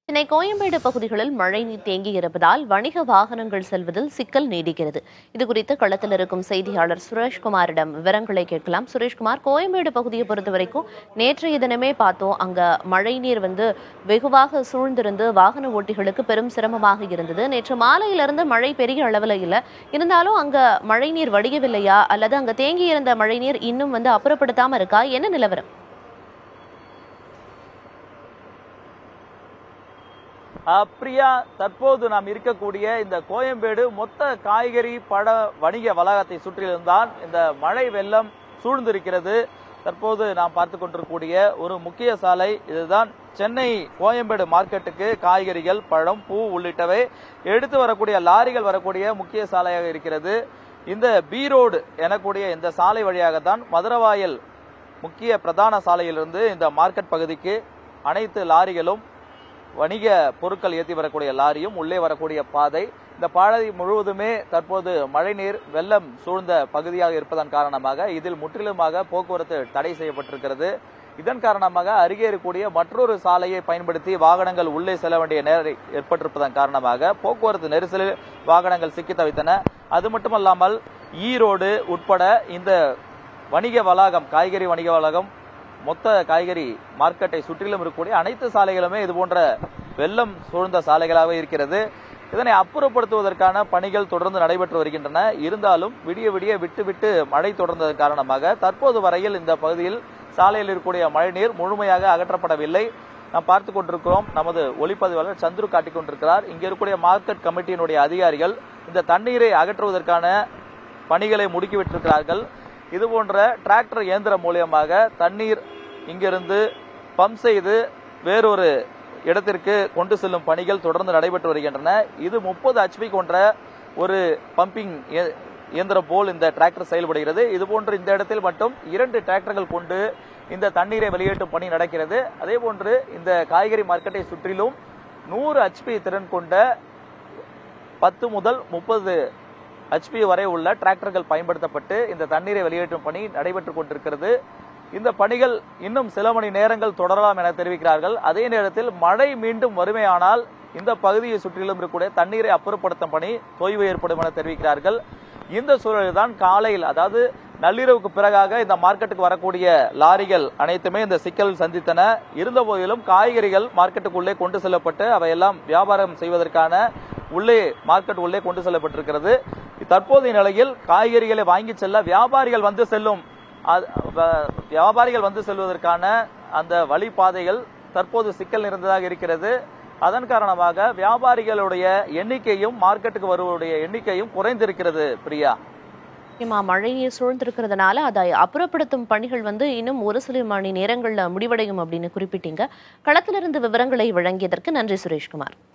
சென்னை கோயம்பேடு பகுதிகளில் மழை நீர் தேங்கி இருப்பதால் வணிக வாகனங்கள் செல்வதில் சிக்கல் நீடிக்கிறது இதுகுறித்து களத்தில் இருக்கும் செய்தியாளர் சுரேஷ்குமாரிடம் விவரங்களை கேட்கலாம் சுரேஷ்குமார் கோயம்பேடு பகுதியை பொறுத்த வரைக்கும் நேற்றைய தினமே பார்த்தோம் அங்க மழை நீர் வந்து வெகுவாக சூழ்ந்திருந்து வாகன ஓட்டிகளுக்கு பெரும் சிரமமாக இருந்தது நேற்று மாலையிலிருந்து மழை பெரிய அளவில் இல்லை இருந்தாலும் அங்க மழை நீர் வடியவில்லையா அல்லது அங்க தேங்கி இருந்த மழை நீர் இன்னும் வந்து அப்புறப்படுத்தாம இருக்கா என்ன நிலவரம் ஆஹ் பிரியா தற்போது நாம் இருக்கக்கூடிய இந்த கோயம்பேடு மொத்த காய்கறி பழ வணிக வளாகத்தை சுற்றிலும்தான் இந்த மழை வெள்ளம் சூழ்ந்திருக்கிறது தற்போது நாம் பார்த்து கொண்டிருக்கக்கூடிய ஒரு முக்கிய சாலை இதுதான் சென்னை கோயம்பேடு மார்க்கெட்டுக்கு காய்கறிகள் பழம் பூ உள்ளிட்டவை எடுத்து வரக்கூடிய லாரிகள் வரக்கூடிய முக்கிய சாலையாக இருக்கிறது இந்த பி ரோடு எனக்கூடிய இந்த சாலை வழியாகத்தான் மதுரவாயல் முக்கிய பிரதான சாலையிலிருந்து இந்த மார்க்கெட் பகுதிக்கு அனைத்து லாரிகளும் வணிக பொருட்கள் ஏற்றி வரக்கூடிய லாரியும் உள்ளே வரக்கூடிய பாதை இந்த பாதை முழுவதுமே தற்போது மழைநீர் வெள்ளம் சூழ்ந்த பகுதியாக இருப்பதன் காரணமாக இதில் முற்றிலுமாக போக்குவரத்து தடை செய்யப்பட்டிருக்கிறது இதன் காரணமாக அருகே இருக்கக்கூடிய மற்றொரு சாலையை பயன்படுத்தி வாகனங்கள் உள்ளே செல்ல வேண்டிய நேரம் ஏற்பட்டிருப்பதன் காரணமாக போக்குவரத்து நெரிசலில் வாகனங்கள் சிக்கி தவித்தன அது மட்டுமல்லாமல் ஈரோடு உட்பட இந்த வணிக வளாகம் காய்கறி வணிக வளாகம் மொத்த காய்கறி மார்க்கெட்டை சுற்றிலும் இருக்கக்கூடிய அனைத்து சாலைகளுமே இது போன்ற வெள்ளம் சூழ்ந்த சாலைகளாக இருக்கிறது இதனை அப்புறப்படுத்துவதற்கான பணிகள் தொடர்ந்து நடைபெற்று வருகின்றன இருந்தாலும் விடிய விடிய விட்டு விட்டு மழை தொடர்ந்ததன் காரணமாக தற்போது வரையில் இந்த பகுதியில் சாலையில் இருக்கக்கூடிய மழைநீர் முழுமையாக அகற்றப்படவில்லை நாம் பார்த்து கொண்டிருக்கிறோம் நமது ஒளிப்பதிவாளர் சந்துரு காட்டிக் கொண்டிருக்கிறார் இங்க இருக்கக்கூடிய மார்க்கெட் கமிட்டியினுடைய அதிகாரிகள் இந்த தண்ணீரை அகற்றுவதற்கான பணிகளை முடுக்கிவிட்டிருக்கிறார்கள் இது போன்ற டிராக்டர் இயந்திரம் மூலியமாக தண்ணீர் இங்கிருந்து பம்ப் செய்து வேறொரு இடத்திற்கு கொண்டு செல்லும் பணிகள் தொடர்ந்து நடைபெற்று வருகின்றன இது முப்பது ஹெச்பி கொண்ட ஒரு பம்பிங் இயந்திரம் போல் இந்த டிராக்டர் செயல்படுகிறது இது போன்று இந்த இடத்தில் மட்டும் இரண்டு டிராக்டர்கள் கொண்டு இந்த தண்ணீரை வெளியேற்றும் பணி நடக்கிறது அதே போன்று இந்த காய்கறி மார்க்கெட்டை சுற்றிலும் நூறு ஹெச்பி திறன் கொண்ட பத்து முதல் முப்பது ஹெச்பி வரை உள்ள டிராக்டர்கள் பயன்படுத்தப்பட்டு இந்த தண்ணீரை வெளியேற்றும் பணி நடைபெற்றுக் கொண்டிருக்கிறது இந்த பணிகள் இன்னும் சில மணி நேரங்கள் தொடரலாம் என தெரிவிக்கிறார்கள் அதே நேரத்தில் மழை மீண்டும் வறுமையானால் இந்த பகுதியை சுற்றிலும் இருக்கக்கூடிய தண்ணீரை அப்புறப்படுத்தும் பணி தொய்வு ஏற்படும் என தெரிவிக்கிறார்கள் இந்த சூழலில் தான் காலையில் அதாவது நள்ளிரவுக்கு பிறகாக இந்த மார்க்கெட்டுக்கு வரக்கூடிய லாரிகள் அனைத்துமே இந்த சிக்கல் சந்தித்தன இருந்த போதிலும் காய்கறிகள் மார்க்கெட்டுக்குள்ளே கொண்டு செல்லப்பட்டு அவையெல்லாம் வியாபாரம் செய்வதற்கான உள்ளே மார்க்கெட் உள்ளே கொண்டு செல்லப்பட்டிருக்கிறது தற்போதைய நிலையில் காய்கறிகளை வாங்கி செல்ல வியாபாரிகள் வந்து செல்லும் அது- வ- வியாபாரிகள் வந்து செல்வதற்கான அந்த வழிபாதைகள் தற்போது சிக்கல் நிறைந்ததாக இருக்கிறது அதன் காரணமாக வியாபாரிகளுடைய எண்ணிக்கையும் மார்க்கெட்டுக்கு வருவதுடைய எண்ணிக்கையும் குறைந்திருக்கிறது பிரியா நிச்சயமா மழை நீர் சூழ்ந்திருக்கிறதுனால அதை அப்புறப்படுத்தும் பணிகள் வந்து இன்னும் ஒரு சில மணி நேரங்கள்ல முடிவடையும் அப்படின்னு குறிப்பிட்டீங்க களத்திலிருந்து விவரங்களை வழங்கியதற்கு நன்றி சுரேஷ்குமார்